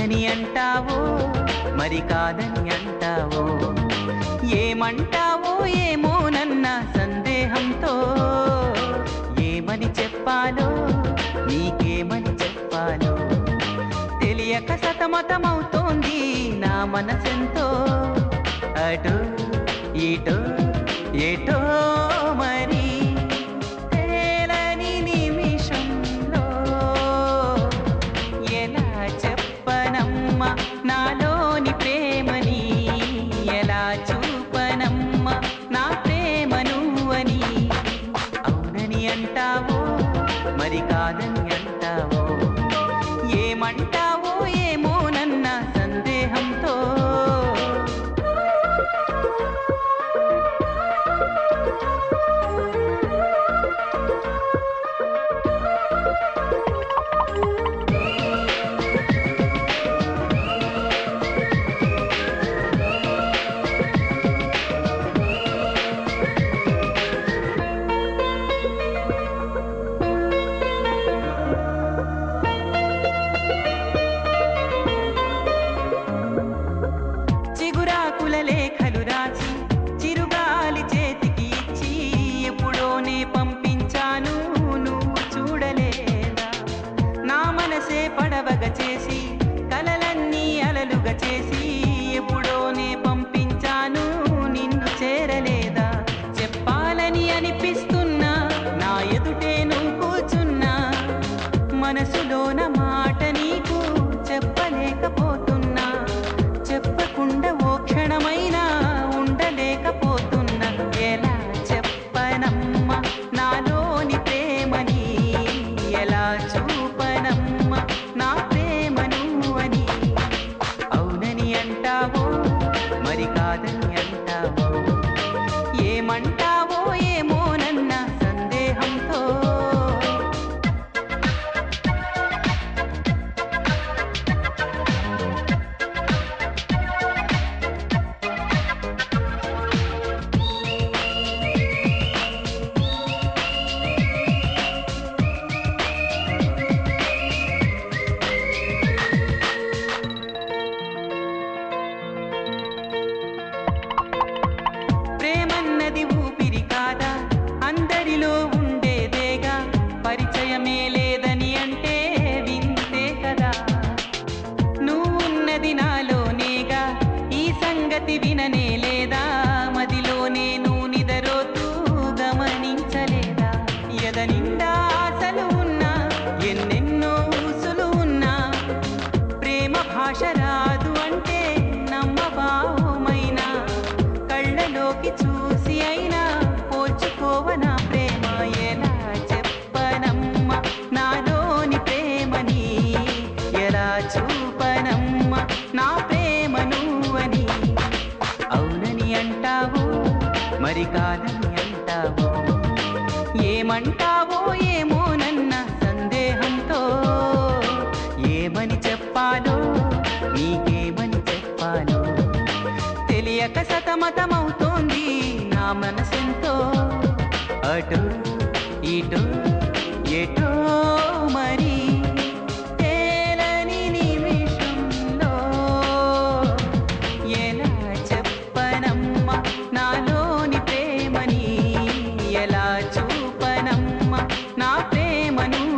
అవునని అంటావో మరి కాదని అంటావో ఏమంటావో ఏమోనన్న సందేహంతో ఏమని చెప్పాలో నీకేమని చెప్పాలో తెలియక సతమతమవుతోంది నా మనసెంతో అటు ఇటో ఎటో మరి తేలని నిమిషంలో ఎలా చెప్పనమ్మా నాలోని ప్రేమని ఎలా చూపనమ్మా నా ప్రేమను అని అవునని అంటావో మరి కాదని అంటావో ఏమంటావో ఏమోనన్న సందేహంతో చిగురాకుల లేఖలు రాసి చిరుగాలి చేతికి ఇచ్చి ఎప్పుడోనే పంపించాను నువ్వు చూడలేదా నా మనసే పడవగా చేసి కలలన్నీ అలలుగా చేసి ఎప్పుడోనే పంపించాను నిన్ను చేరలేదా చెప్పాలని అనిపిస్తున్నా నా ఎదుటే నువ్వు కూర్చున్నా మనసులోన మాట నీకు చెప్పలేకపోతున్నా చెప్పకుండా ఓ క్షణమైనా ఉండలేకపోతున్నా ఎలా చెప్పనమ్మా నాలోని ప్రేమని ఎలా చూపనమ్మా నా ప్రేమను అని అవునని అంటావో మరి కాదని అంటావో ఏమంటావో ఏమోనన్న సందేహంతో ప్రేమన్నది ఊపిరి కాదా అందరిలో ఉండేదేగా పరిచయమే లేదని అంటే వింతే కదా నువ్వున్నది నాలోనేగా ఈ సంగతి విననే లేదా మదిలోనే నువ్వు నిదరోతూ గమనించలేదా ఎద నిండా ఆశలు ఉన్నా ఎన్నెన్నో ఊసులు ఉన్నా ప్రేమ భాష రాదు అంటే నమ్మబావుమైనా కళ్ళలోకి చూసి అయినా పోల్చుకోవనా ప్రేమ ఎలా చెప్పనమ్మా నాలోని ప్రేమని ఎలా చూపనమ్మా నా ప్రేమను అని అవునని అంటావు మరి కాదని అంటావు ఏమంటావో ఏమోనన్న సందేహంతో ఏమని చెప్పాలో నీకేమని చెప్పాలో తెలియక సతమతమవుతోంది నా మనసెంతో అటు ఇటు ఎటో మరి తేలని నిమిషంలో ఎలా చెప్పనమ్మా నాలోని ప్రేమని ఎలా చూపనమ్మా నా ప్రేమను